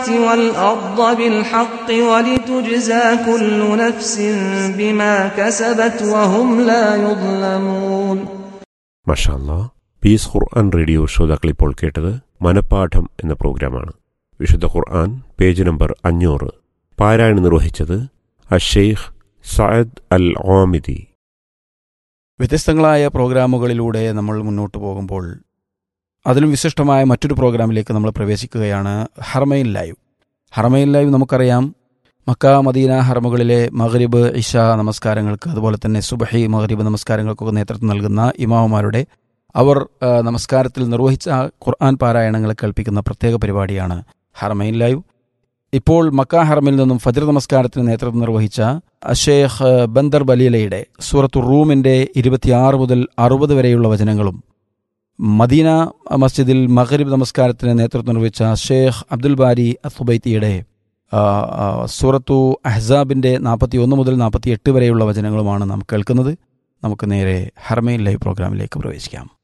والأرض بالحق ولتجزى كل نفس بما كسبت وهم لا يظلمون മഷാല്ല പീസ് ഖുർആൻ റേഡിയോ ശ്രോതാക്കൾ ഇപ്പോൾ കേട്ടത് മനപ്പാഠം എന്ന പ്രോഗ്രാമാണ് വിശുദ്ധ ഖുർആൻ പേജ് നമ്പർ അഞ്ഞൂറ് പാരായണം നിർവഹിച്ചത് അഷെയ്ഖ് സയദ് അൽ ഓമിദി വ്യത്യസ്തങ്ങളായ പ്രോഗ്രാമുകളിലൂടെ നമ്മൾ മുന്നോട്ട് പോകുമ്പോൾ അതിലും വിശിഷ്ടമായ മറ്റൊരു പ്രോഗ്രാമിലേക്ക് നമ്മൾ പ്രവേശിക്കുകയാണ് ഹർമയിൻ ലൈവ് ഹർമയിൻ ലൈവ് നമുക്കറിയാം മക്ക മദീന ഹർമകളിലെ മഗ്രിബ് ഇഷ നമസ്കാരങ്ങൾക്ക് അതുപോലെ തന്നെ സുബഹി മഗ്രിബ് നമസ്കാരങ്ങൾക്കൊക്കെ നേതൃത്വം നൽകുന്ന ഇമാമുമാരുടെ അവർ ആ, നമസ്കാരത്തിൽ നിർവഹിച്ച ഖുർആൻ പാരായണങ്ങൾ കേൾപ്പിക്കുന്ന പ്രത്യേക പരിപാടിയാണ് ഹർമയിൻ ലൈവ് ഇപ്പോൾ മക്ക ഹറമിൽ നിന്നും ഫജ്ർ നമസ്കാരത്തിന് നേതൃത്വം നിർവഹിച്ച അഷേഖ് ബന്ദർ ബലീലയുടെ സൂറത്തു റൂമിന്റെ ഇരുപത്തിയാറ് മുതൽ അറുപത് വരെയുള്ള വചനങ്ങളും മദീന മസ്ജിദിൽ മഗ്രിബ് നമസ്കാരത്തിന് നേതൃത്വം നിർവഹിച്ച ഷേഖ് അബ്ദുൽ ബാരി അസുബൈത്തിയുടെ ആ, ആ, സൂറത്തു അഹ്സാബിന്റെ നാൽപ്പത്തി ഒന്ന് മുതൽ നാൽപ്പത്തി എട്ട് വരെയുള്ള വചനങ്ങളുമാണ് നാം കേൾക്കുന്നത് നമുക്ക് നേരെ ഹർമയിൻ ലൈവ് പ്രോഗ്രാമിലേക്ക് പ്രവേശിക്കാം